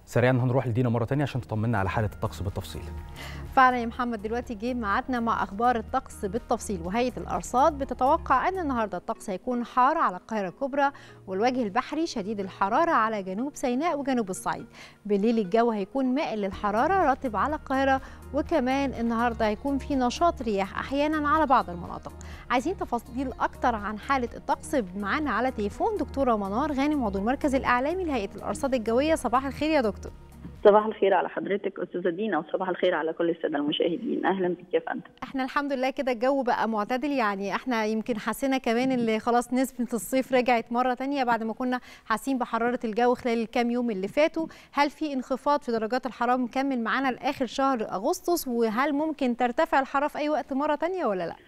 سريعا هنروح لدينا مره ثانيه عشان تطمنا على حاله الطقس بالتفصيل فعلا يا محمد دلوقتي جه ميعادنا مع اخبار الطقس بالتفصيل وهيئه الارصاد بتتوقع ان النهارده الطقس هيكون حار على القاهره الكبرى والوجه البحري شديد الحراره على جنوب سيناء وجنوب الصعيد بالليل الجو هيكون مائل للحراره رطب على القاهره وكمان النهارده هيكون في نشاط رياح احيانا على بعض المناطق عايزين تفاصيل اكتر عن حاله الطقس معانا على تليفون دكتوره منار غانم عضو المركز الاعلامي لهيئه الارصاد الجويه صباح الخير يا دكتور صباح الخير على حضرتك استاذه دينا وصباح الخير على كل الساده المشاهدين اهلا بك يا فندم احنا الحمد لله كده الجو بقى معتدل يعني احنا يمكن حسينا كمان اللي خلاص نسبه الصيف رجعت مره تانية بعد ما كنا حاسين بحراره الجو خلال الكام يوم اللي فاتوا هل في انخفاض في درجات الحراره مكمل معانا لاخر شهر اغسطس وهل ممكن ترتفع الحراره في اي وقت مره تانية ولا لا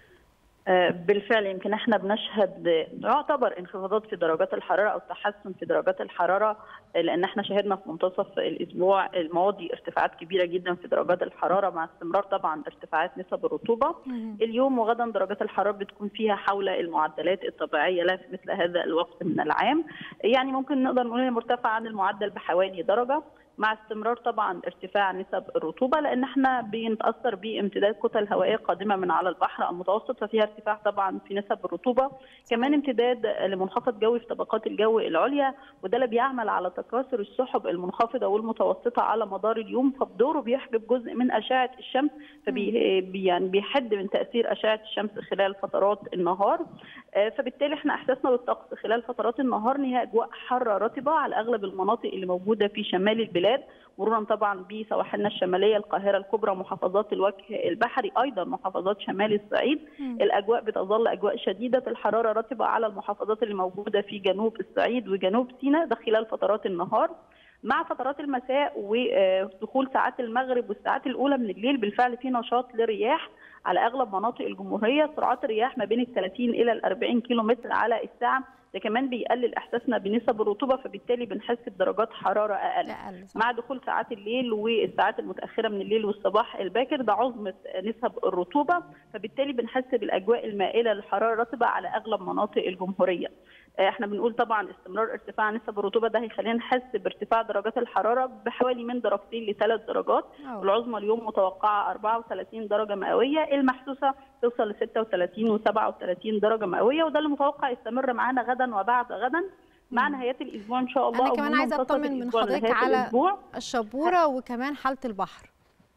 بالفعل يمكن احنا بنشهد يعتبر انخفاضات في درجات الحراره او تحسن في درجات الحراره لان احنا شهدنا في منتصف الاسبوع الماضي ارتفاعات كبيره جدا في درجات الحراره مع استمرار طبعا ارتفاعات نسب الرطوبه اليوم وغدا درجات الحراره بتكون فيها حول المعدلات الطبيعيه لها في مثل هذا الوقت من العام يعني ممكن نقدر نقول انها مرتفعه عن المعدل بحوالي درجه مع استمرار طبعا ارتفاع نسب الرطوبه لان احنا بنتاثر بامتداد كتل هوائيه قادمه من على البحر المتوسط ففيها ارتفاع طبعا في نسب الرطوبه كمان امتداد لمنخفض جوي في طبقات الجو العليا وده اللي بيعمل على تكاثر السحب المنخفضه والمتوسطه على مدار اليوم فبدوره بيحجب جزء من اشعه الشمس فبي يعني بيحد من تاثير اشعه الشمس خلال فترات النهار فبالتالي احنا احساسنا بالطقس خلال فترات النهار ان هي اجواء حاره رطبه على اغلب المناطق اللي موجوده في شمال البلاد البلاد مرورا طبعا بسواحلنا الشماليه القاهره الكبرى محافظات الوجه البحري ايضا محافظات شمال الصعيد م. الاجواء بتظل اجواء شديده الحراره رطبه على المحافظات اللي موجوده في جنوب الصعيد وجنوب سيناء ده خلال فترات النهار مع فترات المساء ودخول ساعات المغرب والساعات الاولى من الليل بالفعل في نشاط لرياح على اغلب مناطق الجمهوريه سرعات الرياح ما بين ال 30 الى ال 40 كيلو متر على الساعه ده كمان بيقلل احساسنا بنسب الرطوبه فبالتالي بنحس بدرجات حراره اقل, أقل مع دخول ساعات الليل والساعات المتاخره من الليل والصباح الباكر ده عظمه نسب الرطوبه فبالتالي بنحس بالاجواء المائله للحراره الرطبه على اغلب مناطق الجمهوريه احنا بنقول طبعا استمرار ارتفاع نسب الرطوبه ده هيخلينا نحس بارتفاع درجات الحراره بحوالي من درجتين لثلاث درجات أوه. والعظمى اليوم متوقعه 34 درجه مئويه المحسوسه توصل ل 36 و37 درجه مئويه وده اللي متوقع يستمر معانا غدا وبعد غدا مع نهايات الاسبوع ان شاء الله انا كمان عايزه اطمن من حضرتك على الأسبوع. الشبوره وكمان حاله البحر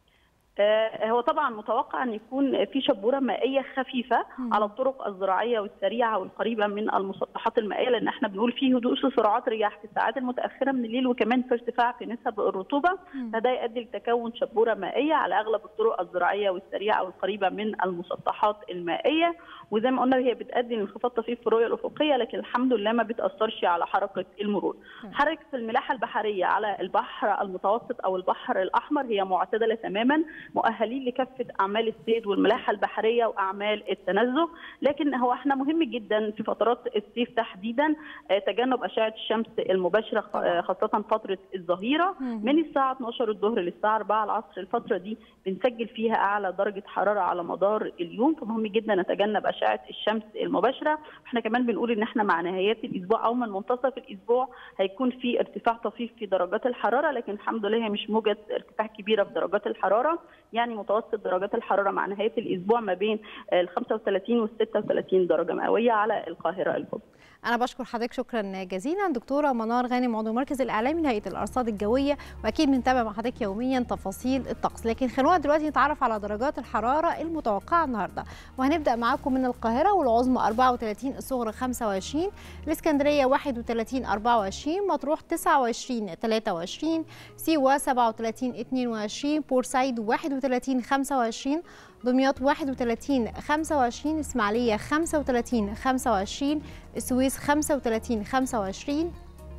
هو طبعا متوقع ان يكون في شبوره مائيه خفيفه م. على الطرق الزراعيه والسريعه والقريبه من المسطحات المائيه لان احنا بنقول في هدوء في سرعات رياح في الساعات المتاخره من الليل وكمان في ارتفاع في نسب الرطوبه فده يؤدي لتكون شبوره مائيه على اغلب الطرق الزراعيه والسريعه والقريبه من المسطحات المائيه وزي ما قلنا هي بتؤدي لانخفاض طفيف في الرؤيه الافقيه لكن الحمد لله ما بتاثرش على حركه المرور. حركه الملاحه البحريه على البحر المتوسط او البحر الاحمر هي معتدله تماما مؤهلين لكافه اعمال الصيد والملاحه البحريه واعمال التنزه لكن هو احنا مهم جدا في فترات الصيف تحديدا تجنب اشعه الشمس المباشره خاصه فتره الظهيره من الساعه 12 الظهر للساعه 4 العصر الفتره دي بنسجل فيها اعلى درجه حراره على مدار اليوم فمهم جدا نتجنب اشعه الشمس المباشره احنا كمان بنقول ان احنا مع نهايات الاسبوع او من منتصف الاسبوع هيكون في ارتفاع طفيف في درجات الحراره لكن الحمد لله هي مش موجه ارتفاع كبيره في درجات الحراره يعني متوسط درجات الحراره مع نهايه الاسبوع ما بين ال 35 وال 36 درجه مئويه على القاهره الكبرى. انا بشكر حضرتك شكرا جزيلا دكتوره منار غانم عضو المركز الاعلامي لهيئه الارصاد الجويه واكيد بنتابع مع حضرتك يوميا تفاصيل الطقس لكن خلونا دلوقتي نتعرف على درجات الحراره المتوقعه النهارده وهنبدا معاكم من القاهره والعظمى 34 الصغرى 25 الاسكندريه 31 24 مطروح 29 23 سيوه 37 22 بورسعيد 31 25 دمياط 31 25 اسماعيليه 35 25 السويس 35 25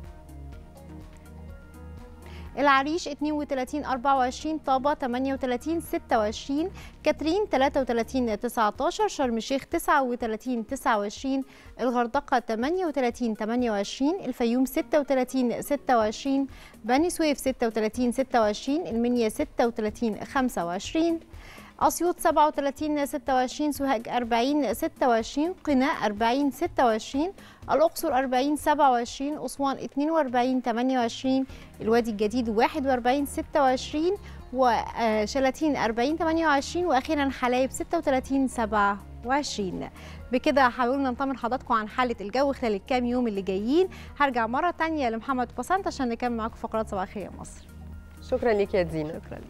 العريش 32 24 طابة 38 26 كاترين 33 19 شرم الشيخ 39 29 الغردقة 38 28 الفيوم 36 26 بني سويف 36 26 المنيا 36 25 أسيوط 37 26 سوهاج 40 26 قناة 40 26 الأقصر 40 27 أسوان 42 28 الوادي الجديد 41 26 وشلاتين 40 28 وأخيرا حلايب 36 27 بكده حاولنا نطمن حضراتكم عن حالة الجو خلال الكام يوم اللي جايين هرجع مرة تانية لمحمد بسنت عشان نكمل معاكم فقرات صباح الخير يا مصر شكرا ليك يا دينا شكرا